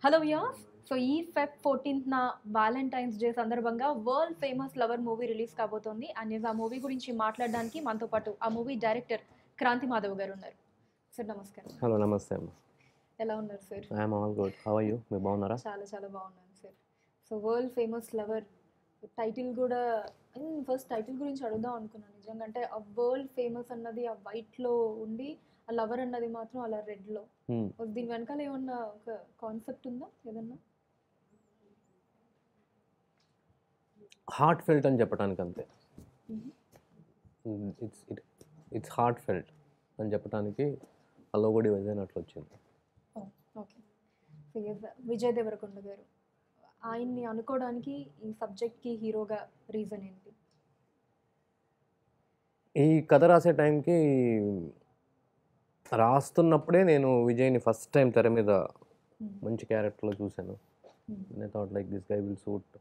Hello views so ఈ Feb ఫోర్టీన్త్న Valentine's Day సందర్భంగా world famous lover movie release కాబోతోంది అండ్ ఆ మూవీ గురించి మాట్లాడడానికి మనతో పాటు ఆ మూవీ డైరెక్టర్ క్రాంతి మాధవ్ గారు ఉన్నారు సార్ నమస్కారం హలో నమస్తే అమ్మ ఎలా ఉన్నారు sir I'm all good how you మీరు బాగున్నారా చాలా చాలా బాగున్నాను sir so world famous lover title కూడా ఫస్ట్ టైటిల్ గురించి అడుగుదాం అనుకున్నాను నిజంగా అంటే ఆ వరల్డ్ ఫేమస్ అన్నది ఆ వైట్లో ఉండి ఆ లవర్ అన్నది మాత్రం అలా రెడ్లో Hmm. దీని వెనకాల ఏమన్నా ఒక కాన్సెప్ట్ ఉందా ఏదన్నా హార్ట్ ఫెల్ట్ అని చెప్పడానికి అంతే Mhm. It's it it's heartfelt అని చెప్పడానికి ఆ లోగోడి వదిలినట్లు వచ్చింది okay so yes, Vijay Devarakonda గారు ఆయన్ని అనుకోవడానికి ఈ సబ్జెక్ట్కి హీరోగా రీజన్ ఏంటి ఈ కథ రాసే టైంకి రాస్తున్నప్పుడే నేను విజయ్ని ఫస్ట్ టైం తెర మీద మంచి క్యారెక్టర్లో చూశాను I thought like this guy will suit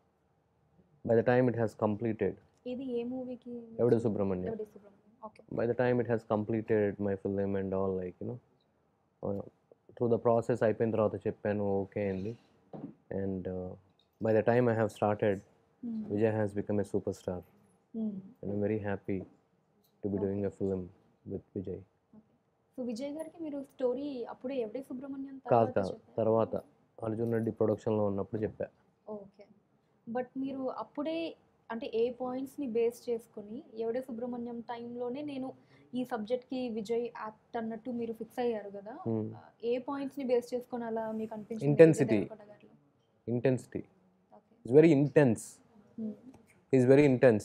by the time it has completed ఇది ఏ మూవీకి Yevadu Subramanyam Yevadi Subramanyam okay by the time it has completed my film and all like you know uh, through the process అయిపోయిన తర్వాత చెప్పాను okay అండి and by the time I have started Vijay has become a super star and I'm very happy to be doing a film with Vijay so Vijay గారికి మీరు story అప్పుడే ఎవడే సుబ్రహ్మణ్యం కాదు తర్వాత కాదు చెప్పారా? తర్వాత అర్జున్ రెడ్డి ప్రొడక్షన్లో ఉన్నప్పుడు చెప్పా ఓకే బట్ మీరు అప్పుడే అంటే ఏ పాయింట్స్ని బేస్ చేసుకొని ఎవడే సుబ్రహ్మణ్యం టైంలోనే నేను ఈ సబ్జెక్ట్కి విజయ్ యాప్ట్ అన్నట్టు మీరు ఫిక్స్ అయ్యారు కదా Hmm. ఆ, ఏ పాయింట్స్ని బేస్ చేసుకొని అలా మీకు అనిపించింది Intensity. విజయ్ దేవరకొండ గారిలో? Intensity okay it's very intense Hmm. Is very intense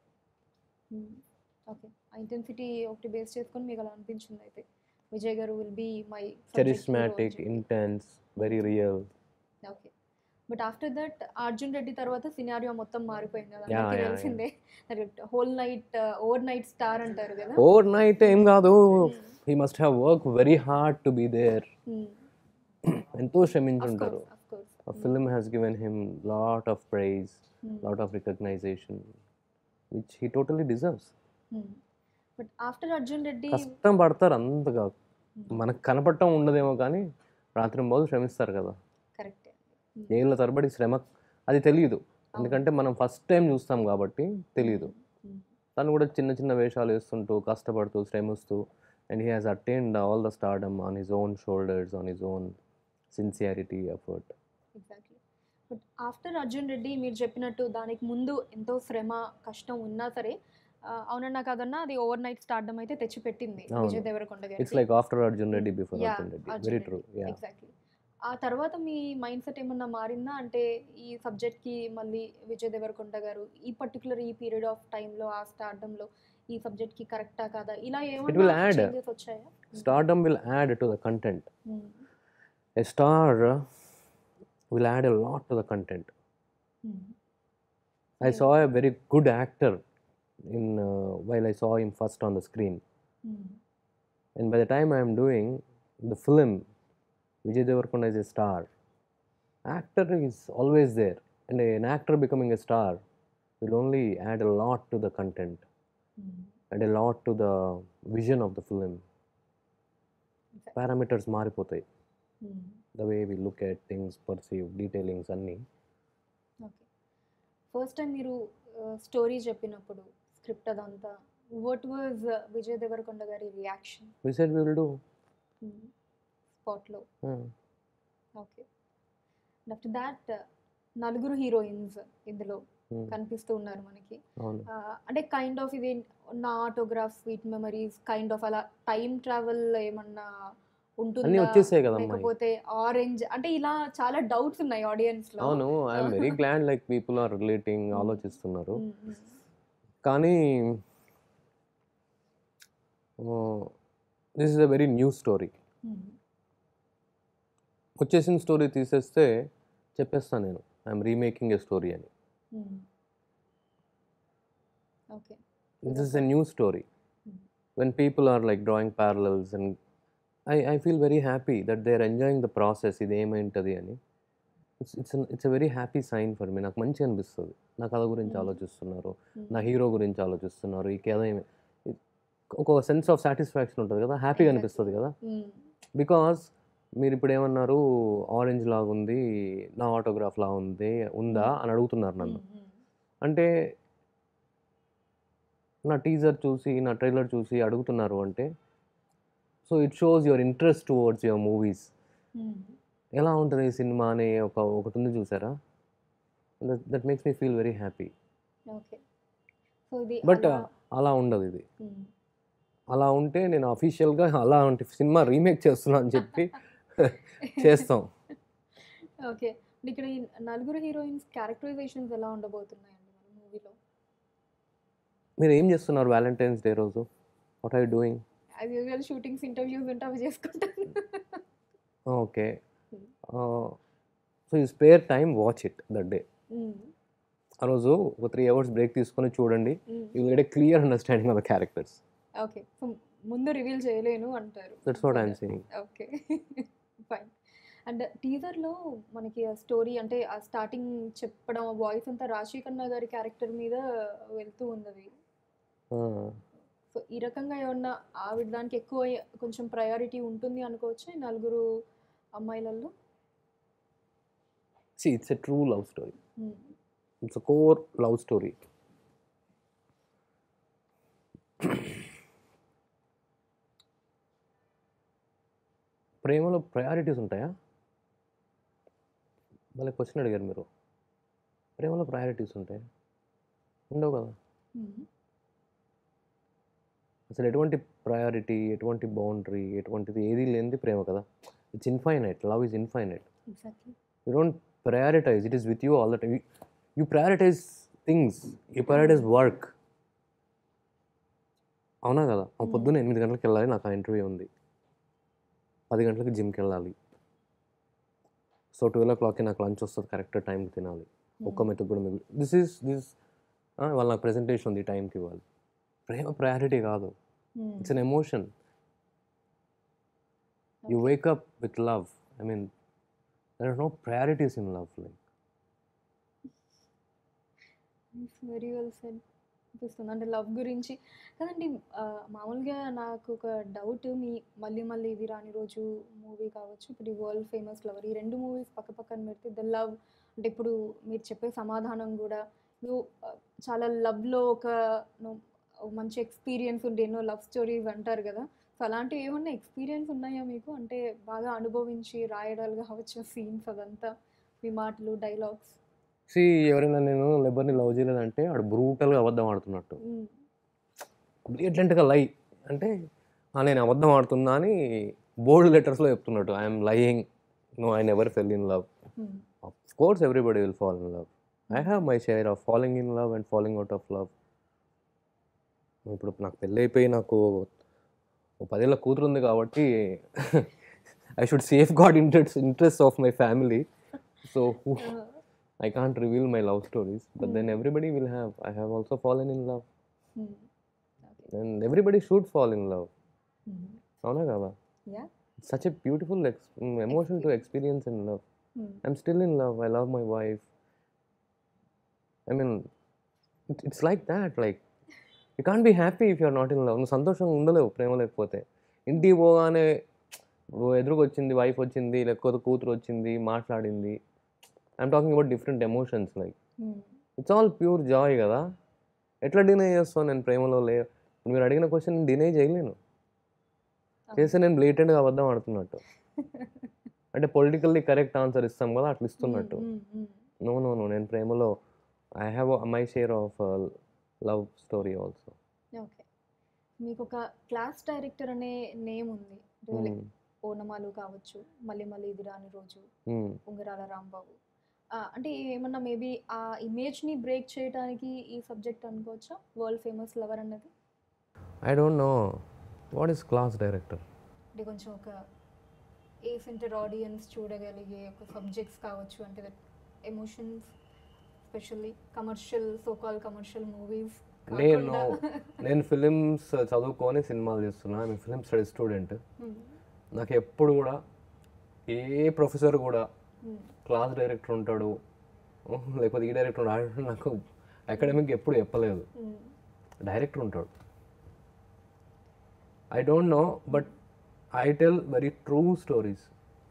Hmm. Okay ఆ ఇంటెన్సిటీ ఒకటి బేస్ చేసుకొని మీకు అలా అనిపించింది అయితే విజయ్ గారు will be my charismatic intense very real okay but after that Arjun Reddy తర్వాత సినారియో మొత్తం మారిపోయింది కదా Yeah, అందరికీ yeah, తెలిసిందే whole night overnight star అంటారు కదా ఓవర్ నైట్ ఏం కాదు he must have work very hard to be there Hmm. ఎంతో Of శ్రమించుంటారు course, of course. ఆ film has given him lot of prize Hmm. Lot of recognition which he totally deserves Hmm. But after Arjun Reddy కష్టం పడతారు అంతగా మనకు కనపడటం ఉండదేమో కానీ రాత్రి మొదలు శ్రమిస్తారు కదా కరెక్ట్ ఏళ్ళ తరబడి శ్రమ అది తెలియదు ఎందుకంటే మనం ఫస్ట్ టైం చూస్తాం కాబట్టి తెలియదు తను కూడా చిన్న చిన్న వేషాలు వేస్తుంటూ కష్టపడుతూ శ్రమిస్తూ and he has attained all the stardom on his own shoulders on his own sincerity effort exactly but after Arjun Reddy మీరు చెప్పినట్టు దానికి ముందు ఎంతో శ్రమ కష్టం ఉన్నా సరే ఆ, అవునన్నా కాదన్నా అది ఓవర్ నైట్ స్టార్డమ్ అయితే తెచ్చిపెట్టింది అవును. విజయ్ దేవరకొండ ఇట్స్ గారికి like after Arjun Reddy before Yeah, Arjun Reddy Arjun very Reddy. True yeah exactly ఆ తర్వాత మీ మైండ్ సెట్ ఏమన్నా మారిందా అంటే ఈ సబ్జెక్ట్కి మళ్ళీ విజయ్ దేవరకొండ గారు ఈ పర్టికులర్ ఈ పీరియడ్ ఆఫ్ టైంలో ఆ స్టార్డంలో ఈ సబ్జెక్ట్కి కరెక్టా కాదా ఇలా will ఏమన్నా add. చేంజెస్ వచ్చాయా stardom will add to the content Hmm. a star will add a lot to the content. Hmm. I Yeah. saw a very good actor in uh, while I saw him first on the screen, Hmm. and by the time I am doing the film, Vijay Devarkonda is a star. Actor is always there, and an actor becoming a star will only add a lot to the content Hmm. and a lot to the vision of the film. Exactly. Parameters మారిపోతాయి Hmm. the way we look at things, perceive, detailings అన్నీ okay first time మీరు story చెప్పినప్పుడు script అదంతా what was Vijay Devarakonda గారి reaction we said we will do. స్పాట్లో Hmm. Okay after that నలుగురు heroines ఇందులో Hmm. కనిపిస్తూ ఉన్నారు మనకి అవును ఆ, అంటే కైండ్ ఆఫ్ ఇది నా autograph sweet memories kind of అలా టైం ట్రావెల్ ఏమన్నా అన్నీ ఉంటుందా వచ్చేసాయి కదా అమ్మాయి లేకపోతే ఆరెంజ్ అంటే ఇలా చాలా డౌట్స్ ఉన్నాయి ఆడియన్స్ లో అవును I'm very glad like people are relating Hmm. ఆలోచిస్తున్నారు మ్మ్, మ్మ్. కానీ this is a very new story hmm. వచ్చేసిన స్టోరీ తీసేస్తే చెప్పేస్తాను నేను ఐఎమ్ రీమేకింగ్ ఎ స్టోరీ అని hmm. Okay this is a new story Hmm. When people are like drawing parallels and I I feel very happy that they are enjoying the process ఇది ఏమైంటుంది అని it's it's it's a very happy sign for me నాకు మంచి అనిపిస్తుంది నా కథ గురించి Hmm. ఆలోచిస్తున్నారు మ్మ్. నా హీరో గురించి ఆలోచిస్తున్నారు ఈ కథ ఏమి ఒక సెన్స్ ఆఫ్ సాటిస్ఫాక్షన్ ఉంటుంది కదా హ్యాపీగా Exactly. అనిపిస్తుంది కదా మ్మ్. బికాస్ మీరు ఇప్పుడు ఏమన్నారు ఆరెంజ్ లాగా ఉంది నా ఆటోగ్రాఫ్ లా ఉంది ఉందా అని అడుగుతున్నారు నన్ను అంటే నా టీజర్ చూసి నా ట్రైలర్ చూసి అడుగుతున్నారు అంటే so it shows your interest towards your movies ఎలా ఉంటుంది ఈ సినిమా అనే ఒక ఒకటి ఉంది చూసారా that makes me feel very happy okay so ఇది బట్ అలా- అలా ఉండదు ఇది మ్మ్. అలా ఉంటే నేను అఫీషియల్గా అలా అంటే సినిమా రీమేక్ చేస్తున్నా అని చెప్పి చేస్తాం ఓకే ఇక్కడ ఈ నలుగురు హీరోయిన్స్ క్యారెక్టరైజేషన్స్ ఎలా ఉండబోతున్నాయండి మన మూవీలో మీరు ఏం చేస్తున్నారు వ్యాలంటైన్స్ డే రోజు what are doing as usual shootings interviews ఉంటే అవి చేసుకుంటాను okay so you spare time watch it that day hmm. ఆ రోజు ఒక త్రీ అవర్స్ బ్రేక్ తీసుకొని చూడండి hmm. You get a clear understanding of the characters okay so ముందు reveal చేయలేను అంటారు that's what I'm saying okay fine and టీజర్లో మనకి ఆ స్టోరీ అంటే ఆ స్టార్టింగ్ చెప్పడం వాయిస్ అంతా రాశి ఖన్నా గారి క్యారెక్టర్ మీద వెళ్తూ ఉన్నది సో ఈ రకంగా ఏమన్నా ఆవిడ దానికి ఎక్కువ కొంచెం ప్రయారిటీ ఉంటుంది అనుకోవచ్చు ఈ నలుగురు అమ్మాయిలలో see it's a true love story hmm. It's a core love story ప్రేమలో ప్రయారిటీస్ ఉంటాయా మళ్ళీ క్వశ్చన్ అడిగారు మీరు ప్రేమలో ప్రయారిటీస్ ఉంటాయా ఉండవు కదా మ్మ్. అసలు ఎటువంటి ప్రయారిటీ ఎటువంటి బౌండరీ ఎటువంటిది ఏది లేనిది ప్రేమ కదా it's infinite love is infinite exactly you don't prioritize it is with you all the time you, you prioritize things you prioritize work అవునా కదా ఆ పొద్దున్న ఎనిమిది గంటలకు వెళ్ళాలి నాకు ఆ ఇంటర్వ్యూ ఉంది పది గంటలకు జిమ్కి వెళ్ళాలి సో ట్వెల్వ్ ఓ క్లాక్కి నాకు లంచ్ వస్తుంది కరెక్ట్ టైంకి తినాలి ఒక్క మెతుకు కూడా మిగిలి దిస్ ఈస్ దిస్ వాళ్ళ నాకు ప్రెజెంటేషన్ ఉంది ఈ టైంకి ఇవ్వాలి ప్రేమ ప్రయారిటీ కాదు it's an emotion you wake up with love I mean there are no priorities in love like very well said అనిపిస్తుంది అంటే లవ్ గురించి కదండి ఆ, మామూలుగా నాకు ఒక డౌట్ మీ మళ్ళీ మళ్ళీ ఇది రాని రోజు మూవీ కావచ్చు ఇప్పుడు ఈ వరల్డ్ ఫేమస్ లవర్ ఈ రెండు మూవీస్ పక్క పక్కన పెడితే ద లవ్ అంటే ఇప్పుడు మీరు చెప్పే సమాధానం కూడా నువ్వు ఆ, చాలా లవ్లో ఒక నువ్వు ఒక మంచి ఎక్స్పీరియన్స్ ఉండి ఎన్నో లవ్ స్టోరీస్ అంటారు కదా సో అలాంటివి ఏమన్నా ఎక్స్పీరియన్స్ ఉన్నాయా మీకు అంటే బాగా అనుభవించి రాయడాలు కావచ్చు సీన్స్ అదంతా మీ మాటలు డైలాగ్స్ సి ఎవరైనా నేను లెబర్ని లవ్ చేయలేదంటే ఆడు బ్రూటల్గా అబద్ధం ఆడుతున్నట్టు బ్రిలియంట్గా లై అంటే "ఆ, నేను అబద్ధం ఆడుతున్నా అని బోల్డ్ లెటర్స్లో చెప్తున్నట్టు I'm lying no I never fell in love of course everybody will fall in love I have my share of falling in love and falling out of love ఇప్పుడు నాకు పెళ్ళి అయిపోయి నాకు ఓ పదేళ్ళ కూతురు ఉంది కాబట్టి I should safeguard interest interest of my family so I can't reveal my love stories, but then everybody will have. I have also fallen in love, and everybody should fall in love. అవునా కదా Yeah. such a beautiful ex- mm, emotion to experience in love. I'm still in love. I love my wife. I mean, it- it's like that. Like, you can't be happy if you're not in love. నువ్వు సంతోషంగా ఉండలేవు ప్రేమ లేకపోతే ఇంటికి పోగానే ఇప్పుడు ఎదురుకు వచ్చింది wife వచ్చింది లేకపోతే కూతురు వచ్చింది మాట్లాడింది I'm talking about different emotions like it's all pure joy కదా ఎట్లా డినై చేస్తాను నేను ప్రేమలో లే ఇప్పుడు మీరు అడిగిన క్వశ్చన్ నేను డినై చేయలేను చేస్తే నేను బ్లేటెంట్గా అబద్ధం ఆడుతున్నట్టు అంటే పొలిటికల్లీ కరెక్ట్ ఆన్సర్ ఇస్తాం కదా అట్లా ఇస్తున్నట్టు నో నో నో నేను ప్రేమలో I have my share of love story also okay మీకు ఒక క్లాస్ డైరెక్టర్ అనే నేమ్ ఉంది అంటే like ఓనమాలు కావచ్చు మళ్ళీ మళ్ళీ ఇది రాని రోజు ఉంగరాల రాంబాబు ఆ, అంటే ఏమన్నా మేబీ ఆ ఇమేజ్ని బ్రేక్ చేయడానికి ఈ సబ్జెక్ట్ అనుకోవచ్చా వరల్డ్ ఫేమస్ లవర్ అన్నది I don't know what is class director అంటే కొంచెం ఒక ఏ సెంటర్ ఆడియన్స్ చూడగలిగే ఒక సబ్జెక్ట్స్ కావచ్చు అంటే emotions specially commercial so called commercial movies నేను నేను ఫిలిమ్స్ చదువుకొని సినిమాలు చేస్తున్నా నేను ఫిలిం స్టడీ స్టూడెంట్ నాకు ఎప్పుడు కూడా ఏ ప్రొఫెసర్ కూడా క్లాస్ డైరెక్టర్ ఉంటాడు లేకపోతే ఈ డైరెక్టర్ ఉంటాడు నాకు అకాడమిక్ ఎప్పుడు చెప్పలేదు డైరెక్టర్ ఉంటాడు I don't know but I tell very true stories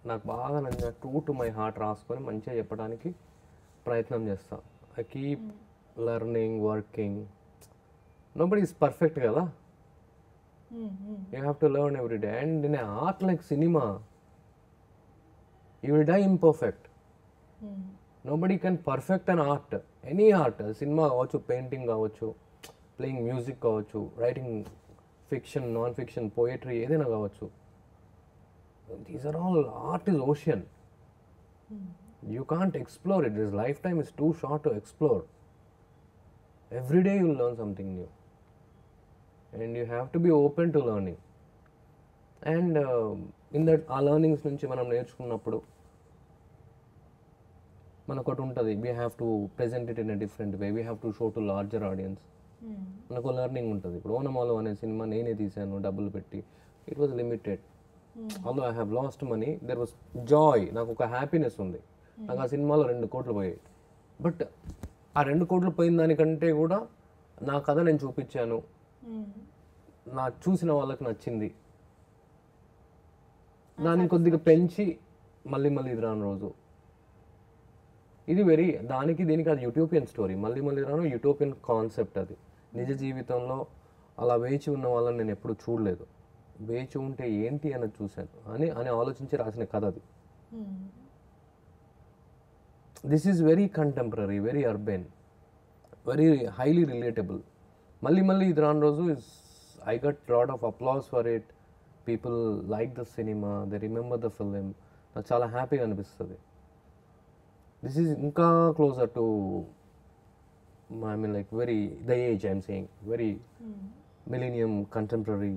నాకు బాగా నచ్చిన ట్రూ టు మై హార్ట్ రాసుకొని మంచిగా చెప్పడానికి ప్రయత్నం చేస్తా I keep learning working nobody is perfect కదా you have to learn every day and in art like cinema you will die imperfect nobody can perfect an art any art cinema కావచ్చు painting కావచ్చు playing music కావచ్చు writing fiction nonfiction poetry ఏదైనా కావచ్చు these are all art is ocean you can't explore it this lifetime is too short to explore every day you'll learn something new and you have to be open to learning and in that ఆ learnings నుంచి మనం నేర్చుకున్నప్పుడు మనకు ఒకటి ఉంటుంది we have to present it in a different way we have to show to larger audience మనకు learning ఉంటుంది ఇప్పుడు ఓనమాలో అనే సినిమా నేనే తీశాను డబ్బులు పెట్టి it was limited although I have lost money there was joy నాకు ఒక హ్యాపీనెస్ ఉంది నాకు ఆ సినిమాలో రెండు కోట్లు పోయాయి బట్ ఆ రెండు కోట్లు పోయిన దానికంటే కూడా నా కథ నేను చూపించాను నా చూసిన వాళ్ళకి నచ్చింది దాన్ని కొద్దిగా పెంచి మళ్ళీ మళ్ళీ ఇది రాను రోజు ఇది వెరీ దానికి దీనికి అది యూటోపియన్ స్టోరీ మళ్ళీ మళ్ళీ రాను యూటోపియన్ కాన్సెప్ట్ అది నిజ జీవితంలో అలా వేచి ఉన్న వాళ్ళని నేను ఎప్పుడు చూడలేదు వేచి ఉంటే ఏంటి అన్నది చూశాను అని అని ఆలోచించి రాసిన కథ అది this is very contemporary very urban very highly relatable మళ్ళీ మళ్ళీ ఇది రాని రోజు is I got lot of applause for it people like the cinema they remember the film నాకు చాలా హ్యాపీగా అనిపిస్తుంది దిస్ ఈజ్ ఇంకా closer to I mean like very the age I'm saying very millennium contemporary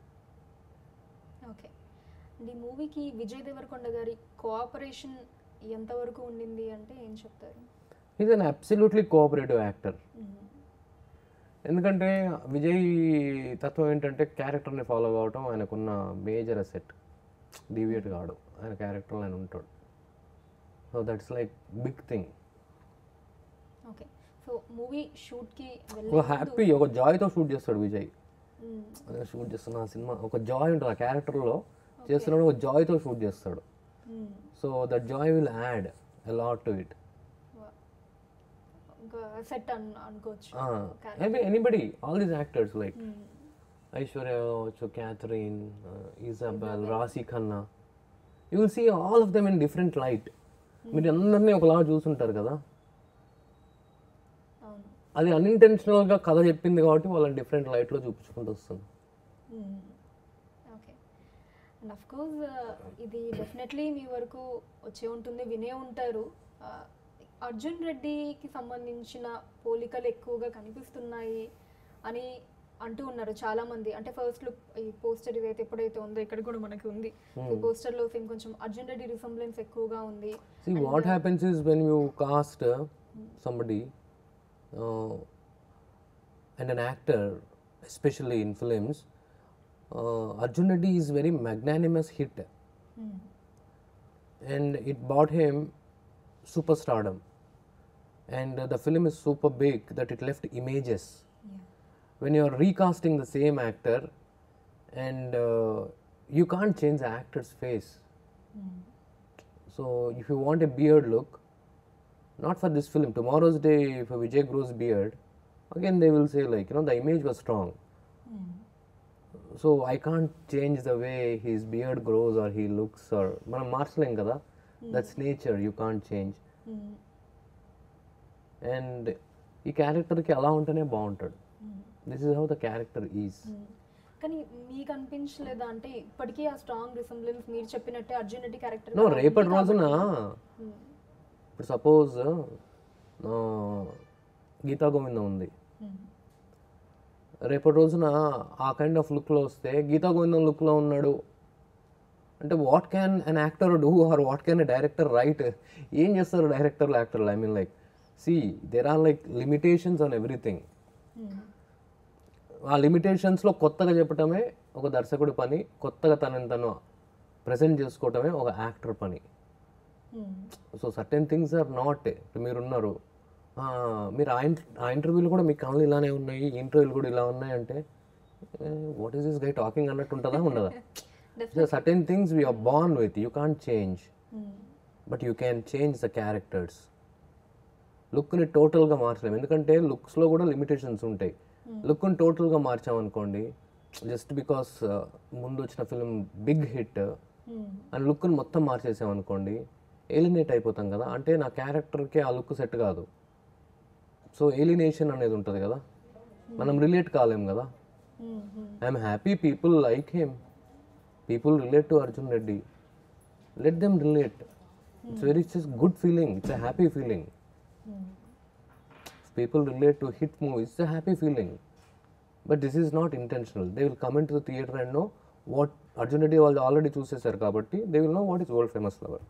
okay ఈ మూవీకి విజయ్ దేవరకొండ గారి cooperation ఎంతవరకు ఉండింది అంటే ఏం చెప్తారు is an absolutely cooperative actor ఎందుకంటే విజయ్ తత్వం ఏంటంటే క్యారెక్టర్ని ఫాలో కావటం ఆయనకున్న మేజర్ అసెట్ డివియేట్ కాడు ఆయన క్యారెక్టర్లో ఆయన ఉంటాడు so that's like big thing okay so movie షూట్కి ఒక వెళ్ళే హ్యాపీ ఒక జాయ్తో షూట్ చేస్తాడు విజయ్ షూట్ చేస్తున్న ఆ సినిమా ఒక జాయ్ ఉంటుంది ఆ క్యారెక్టర్లో చేస్తున్నాడు ఒక జాయ్తో షూట్ చేస్తాడు so that joy will add a lot to it ఇంకా సెట్ అన్ అనుకోవచ్చు anybody all these actors like Aishwarya కావచ్చు Catherine Izabelle Raashi Khanna you will see all of them in different light మీరు అందరినీ ఒకలా చూసుంటారు కదా అవును అది అన్ఇంటెన్షనల్గా కథ చెప్పింది కాబట్టి వాళ్ళని డిఫరెంట్ లైట్లో చూపించుకుంటూ వస్తుంది ఓకే అండ్ అఫ్ కోర్స్ ఇది డెఫినెట్లీ మీ వరకు వచ్చే ఉంటుంది వినే ఉంటారు Uh, అర్జున్ రెడ్డికి సంబంధించిన పోలికలు ఎక్కువగా కనిపిస్తున్నాయి అని అంటూ ఉన్నారు చాలా మంది అంటే ఫస్ట్ లుక్ ఈ పోస్టర్ ఇదైతే ఎప్పుడైతే ఉందో ఇక్కడ కూడా మనకి ఉంది ఈ పోస్టర్ లో సేమ్ కొంచెం అర్జున్ రెడ్డి రిసంబ్లెన్స్ ఎక్కువగా ఉంది See, what happens is when you cast uh, somebody uh, and an actor, especially in films, uh, Arjun Reddy is very magnanimous hit, Hmm. and it brought him superstardom. And uh, the film is super big that it left images. Yeah. When you are recasting the same actor, and uh, you can't change the actor's face. Hmm. So if you want a beard look, not for this film, tomorrow's day, if Vijay grows beard, again they will say like, you know, the image was strong. Hmm. So I can't change the way his beard grows or he looks or మనం మార్చలేం కదా that's nature you can't change Hmm. అండ్ ఈ క్యారెక్టర్కి అలా ఉంటేనే బాగుంటాడు Hmm. This is how the character is Hmm. కానీ మీకు అనిపించలేదా అంటే ఇప్పటికీ ఆ స్ట్రాంగ్ రిసంబ్లెన్స్ మీరు చెప్పినట్టే అర్జున్ రెడ్డి క్యారెక్టర్ నో రేపటి రోజున ఇప్పుడు సపోజ్ గీతా గోవిందం ఉంది రేపటి రోజున ఆ కైండ్ ఆఫ్ లుక్లో వస్తే గీతా గోవిందం లుక్లో ఉన్నాడు అంటే what can an actor do or what can a director right ఏం చేస్తారు డైరెక్టర్లు యాక్టర్లు I mean like see there are like limitations on everything ఆ లిమిటేషన్స్లో కొత్తగా చెప్పటమే ఒక దర్శకుడి పని కొత్తగా తనని తను ప్రజెంట్ చేసుకోవటమే ఒక యాక్టర్ పని so certain things are not మీరున్నారు ఆ, మీరు ఆ ఇంట- ఆ ఇంటర్వ్యూలు కూడా మీ కళ్ళు ఇలానే ఉన్నాయి ఈ ఇంటర్వ్యూలు కూడా ఇలా ఉన్నాయి అంటే what is this guy talking అన్నట్టు ఉంటుందా ఉండదా There are certain things we are born with, you can't change, but you can change the characters. లుక్ని టోటల్గా మార్చలేము ఎందుకంటే లుక్స్లో కూడా లిమిటేషన్స్ ఉంటాయి లుక్ని టోటల్గా మార్చామనుకోండి జస్ట్ బికాస్ ముందు వచ్చిన ఫిలిం బిగ్ హిట్ అండ్ లుక్ని మొత్తం మార్చేసామనుకోండి ఏలినేట్ అయిపోతాం కదా అంటే నా క్యారెక్టర్కి ఆ లుక్ సెట్ కాదు సో ఏలినేషన్ అనేది ఉంటుంది కదా మనం రిలేట్ కాలేం కదా I'm happy people like him people relate to Arjun Reddy let them relate it's very it's good feeling it's a happy feeling people relate to hit movie it's a happy feeling but this is not intentional they will come in to the theatre and know what Arjun Reddy వాళ్ళు already చూసేశారు కాబట్టి they will know what is world famous lover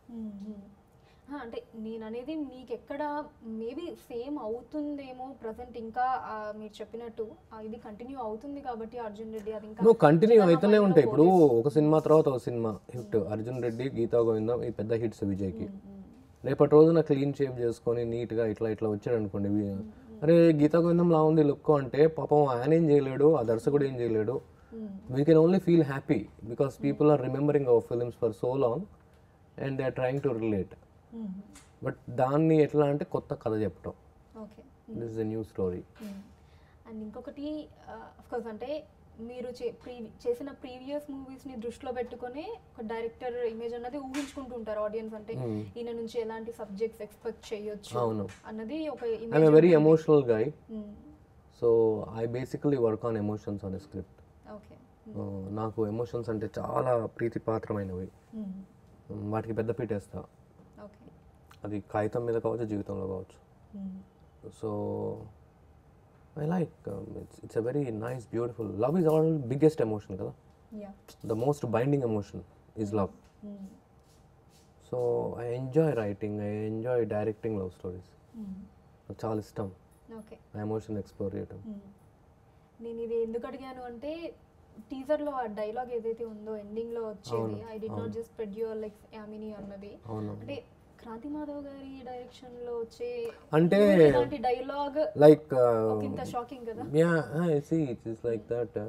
అంటే నేను అనేది మీకు ఎక్కడ maybe same అవుతుందేమో present ఇంకా ఆ, మీరు చెప్పినట్టు ఆ, ఇది కంటిన్యూ అవుతుంది కాబట్టి అర్జున్ రెడ్డి అది ఇంకా నువ్వు కంటిన్యూ అవుతూనే ఉంటాయి ఇప్పుడు ఒక సినిమా తర్వాత ఒక సినిమా హిట్ అర్జున్ రెడ్డి గీతా గోవిందం ఈ పెద్ద హిట్స్ విజయ్కి రేపటి రోజున క్లీన్ షేప్ చేసుకొని నీట్గా ఇట్లా ఇట్లా వచ్చాడు అనుకోండి వి- అరే గీతా గోవిందం లా ఉంది లుక్ అంటే పాపం ఆయన ఏం చేయలేడు ఆ దర్శకుడు ఏం చేయలేడు we can only feel happy because people are remembering our films for so long and they are trying to relate but దాన్ని ఎట్లా అంటే కొత్త కథ చెప్పటం okay this is a new story and ఇంకొకటి కోర్స్ అంటే మీరు చే ప్రీ చేసిన ప్రీవియస్ మూవీస్ని దృష్టిలో పెట్టుకొని ఒక డైరెక్టర్ ఇమేజ్ అన్నది ఊహించుకుంటూ ఉంటారు ఆడియన్స్ అంటే ఈయన నుంచి ఎలాంటి సబ్జెక్ట్స్ ఎక్స్పెక్ట్ చేయొచ్చు అవును అన్నది ఒక I'm image a very emotional guy so I basically work on emotions on script okay నాకు ఎమోషన్స్ అంటే చాలా ప్రీతిపాత్రమైనవి వాటికి పెద్ద పీటేస్తా ఓకే అది కాగితం మీద కావచ్చు జీవితంలో కావచ్చు so I like it's it's a very nice beautiful love is all biggest emotion కదా yeah the most binding emotion is love so I enjoy writing I enjoy directing love stories నాకు చాలా ఇష్టం ఓకే ఆ emotion explore చేయటం నేను ఇది ఎందుకు అడిగాను అంటే టీజర్ లో ఆ డైలాగ్ ఏదైతే ఉందో ఎండింగ్ లో వచ్చేది I did not just spread your like Yamini అన్నది అవును అంటే క్రాంతి మాధవ్ గారి డైరెక్షన్ లో వచ్చే అంటే ఇలాంటి డైలాగ్ లైక్ ఇంత షాకింగ్ కదా yeah see it's is like that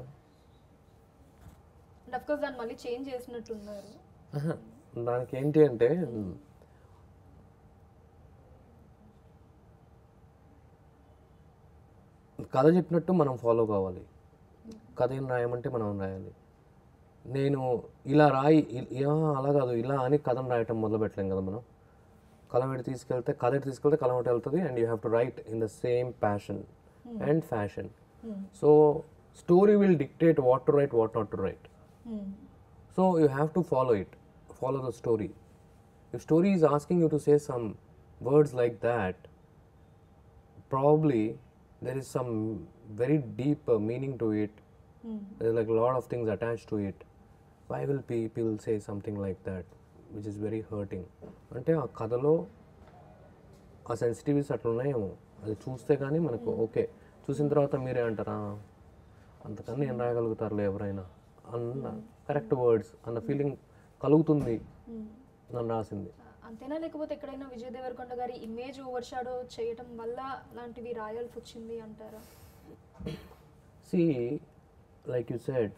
and of course దాన్ని మళ్ళీ చేంజ్ చేసినట్టున్నారు దానికి ఏంటి అంటే కథ చెప్పినట్టు మనం ఫాలో కావాలి కథ ఏం రాయమంటే మనం రాయాలి నేను ఇలా రాయి ఇ- యా, అలా కాదు ఇలా అని కథను రాయటం మొదలు పెట్టలేం కదా మనం కలం ఎటు తీసుకెళ్తే కథ ఎటు తీసుకెళ్తే కలం ఎటు వెళ్తుంది and you have to write in the same passion and fashion so story will dictate what to write what not to write So you have to follow it, follow the story. If story is asking you to say some words like that, probably there is some very deep uh, meaning to it. There's like a lot of things attached to it. Why will people say something like that, which is very hurting? అంటే ఆ కథలో ఆ sensitivities అట్లా ఉన్నాయేమో అది చూస్తే కానీ మనకు ఓకే చూసిన తర్వాత మీరే అంటారా అంతకన్నా ఏం రాయగలుగుతారులే ఎవరైనా అన్న కరెక్ట్ వర్డ్స్ అన్న ఫీలింగ్ కలుగుతుంది నన్ను రాసింది అంతేనా లేకపోతే ఎక్కడైనా విజయ్ దేవరకొండ గారి ఇమేజ్ ఓవర్ షాడో చేయటం వల్ల లాంటివి రాయాల్సి వచ్చింది అంటారా see like you said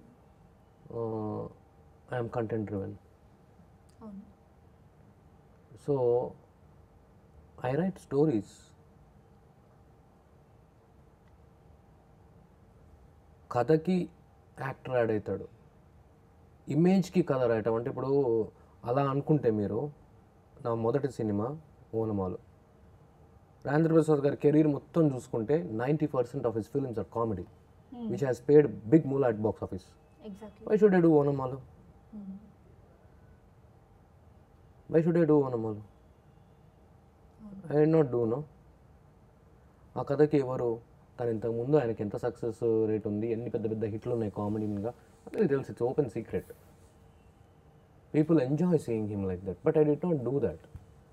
I'm content driven అవును సో ఐ రైట్ స్టోరీస్ కథకి యాక్టర్ యాడ్ అవుతాడు ఇమేజ్కి కథ రాయటం అంటే ఇప్పుడు అలా అనుకుంటే మీరు నా మొదటి సినిమా ఓనమాలు రాజేంద్ర ప్రసాద్ గారి కెరీర్ మొత్తం చూసుకుంటే ninety percent of his films are comedy which has paid big moolah at box office exactly why should I do Onamalu why should I do Onamalu I not do no ఆ కథకి ఎవరు తను ఇంతకుముందు ఆయనకి ఎంత సక్సెస్ రేట్ ఉంది ఎన్ని పెద్ద పెద్ద హిట్లు ఉన్నాయి కామెడీగా అనేది తెలుసు it's open secret people enjoy seeing him like that but I did not do that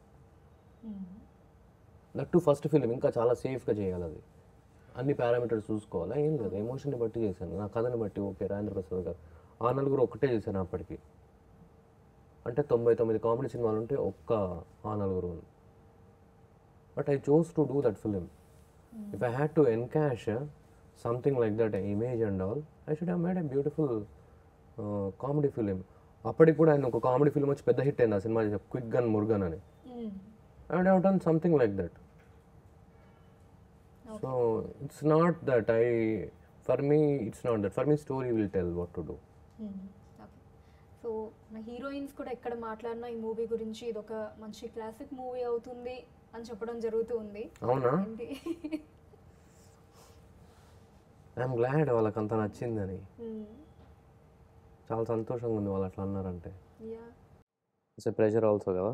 that to first film ఇంకా చాలా సేఫ్గా చేయాలి అది అన్ని పారామీటర్స్ చూసుకోవాలా ఏం లేదు ఎమోషన్ని బట్టి చేశాను నా కథని బట్టి ఓకే రాజేంద్ర ప్రసాద్ గారు ఆ నలుగురు ఒక్కటే చేశాను అప్పటికి అంటే తొంభై తొమ్మిది కామెడీ సినిమాలు ఉంటే ఒక్క ఆ నలుగురు ఉంది but I chose to do that film if I had to encash something like that image and all I should have made a beautiful comedy film అప్పటికి కూడా ఆయన ఒక కామెడీ ఫిలిం వచ్చి పెద్ద హిట్ అయింది ఆ సినిమా క్విక్ గన్ మురుగన్ అని I would have done something like that so it's not that I for me it's not that for me story will tell what to do okay so నా heroines కూడా ఎక్కడ మాట్లాడినా ఈ movie గురించి ఇది ఒక మంచి క్లాసిక్ మూవీ అవుతుంది అని చెప్పడం జరుగుతూ ఉంది అవునా ఏంటి ఐఎమ్ గ్లాడ్ వాళ్ళకి అంత నచ్చిందని మ్మ్. చాలా సంతోషంగా ఉంది వాళ్ళు అట్లా అన్నారంటే yeah it's a pressure also కదా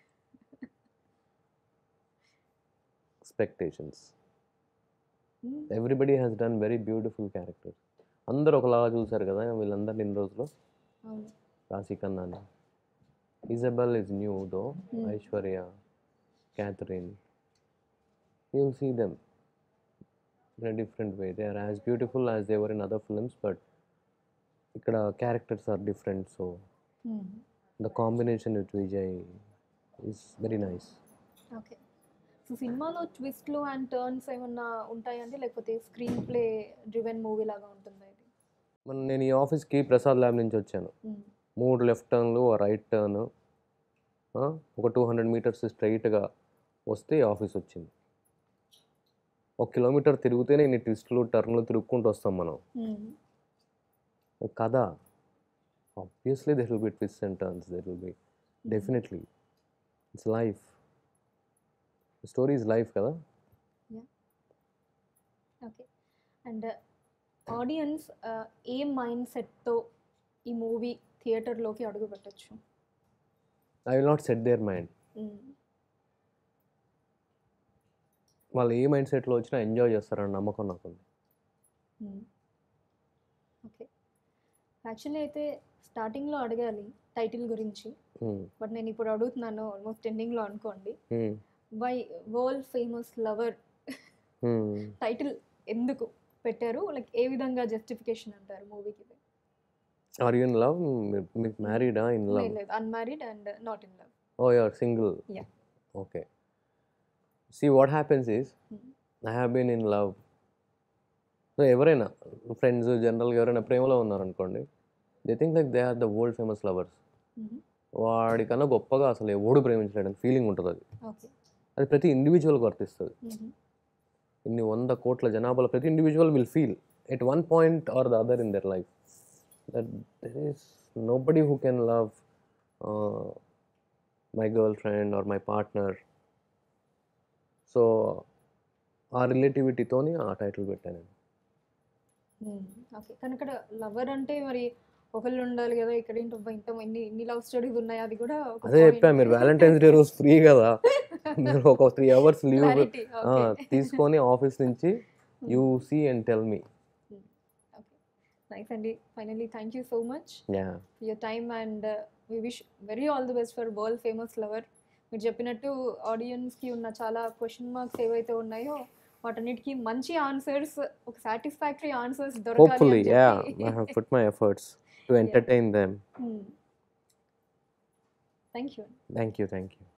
expectations hmm. Everybody has done very beautiful characters అందరూ ఒకలాగా చూశారు కదా వీళ్ళందరిని ఇన్ని రోజులు అవును రాశి ఖన్నాని Izabelle is new though Hmm. Aishwarya Catherine you will see them in a different way they are as beautiful as they were in other films but ఇక్కడ characters are different so hmm. The combination with Vijay is very nice okay so సినిమాలో ట్విస్ట్లు and turns ఏమన్నా ఉంటాయండి లేకపోతే screen play driven movie లాగా ఉంటుందా ఇది మన నేను ఈ ఆఫీస్కి ప్రసాద్ ల్యాబ్ నుంచి వచ్చాను మ్మ్. మూడు లెఫ్ట్ టర్న్లు రైట్ టర్న్ ఒక టూ హండ్రెడ్ మీటర్స్ స్ట్రైట్గా వస్తే ఈ ఆఫీస్ వచ్చింది ఒక కిలోమీటర్ తిరిగితేనే ఇన్ని ట్విస్ట్లు టర్న్లు తిరుక్కుంటూ వస్తాం మనం మ్మ్. కథ obviously there will be twist and turns there will be definitely it's life story is life కదా ఓకే అండ్ ఆడియన్స్ ఏ మైండ్ సెట్తో ఈ మూవీ థియేటర్లోకి అడుగు పెట్టచ్చు I will not set their mind వాళ్ళు ఏ మైండ్ సెట్లో వచ్చినా ఎంజాయ్ చేస్తారని నమ్మకం నాకు ఉంది ఓకే యాక్చువల్లీ అయితే స్టార్టింగ్లో అడగాలి టైటిల్ గురించి Hmm. బట్ నేను ఇప్పుడు అడుగుతున్నాను ఆల్మోస్ట్ ఎండింగ్లో అనుకోండి Hmm. Why world famous lover Hmm. Title ఎందుకు పెట్టారు లైక్ ఏ విధంగా జస్టిఫికేషన్ అంటారు మూవీకి ఆర్ యూ ఇన్ లవ్ మీకు మ్యారీడా ఇన్ లవ్ లేదు unmarried and not in love Oh, you're single. Yeah. Okay. See, what happens is, Hmm. I have been in love. So ఎవరైనా friends జనరల్గా ఎవరైనా ప్రేమలో ఉన్నారనుకోండి they think like they are the world famous lovers వాడికన్నా గొప్పగా అసలు ఎవడు ప్రేమించలేడని feeling ఉంటుంది అది ఓకే అది ప్రతి ఇండివిజువల్కి వర్తిస్తుంది ఇన్ని వంద కోట్ల జనాభాలో ప్రతి individual will feel at one point or the other in their life that there is nobody who can love my girlfriend or my partner so ఆ రిలేటివిటీతోని ఆ టైటిల్ పెట్టాను నేను ఓకే కానీ ఇక్కడ లవర్ అంటే మరి ఒకళ్ళు ఉండాలి కదా ఇక్కడ ఏంటో అబ్బా ఇంత ఇన్ని ఇన్ని లవ్ స్టోరీస్ ఉన్నాయి అది కూడా ఒక అదే point. చెప్పా మీరు వ్యాలంటైన్స్ డే రోజు ఫ్రీ కదా మీరు ఒక three hours leave Clarity, okay. తీసుకొని ఆఫీస్ నుంచి you see and tell me okay nice అండి finally thank you so much yeah your time and we wish very all the best for world famous lover మీరు చెప్పినట్టు ఆడియన్స్కి ఉన్న చాలా question marks ఏవైతే ఉన్నాయో వాటన్నిటికీ మంచి ఆన్సర్స్ ఒక సాటిస్ఫాక్టరీ ఆన్సర్స్ hopefully దొరకాలి yeah i have put my efforts to entertain them thank you thank you thank you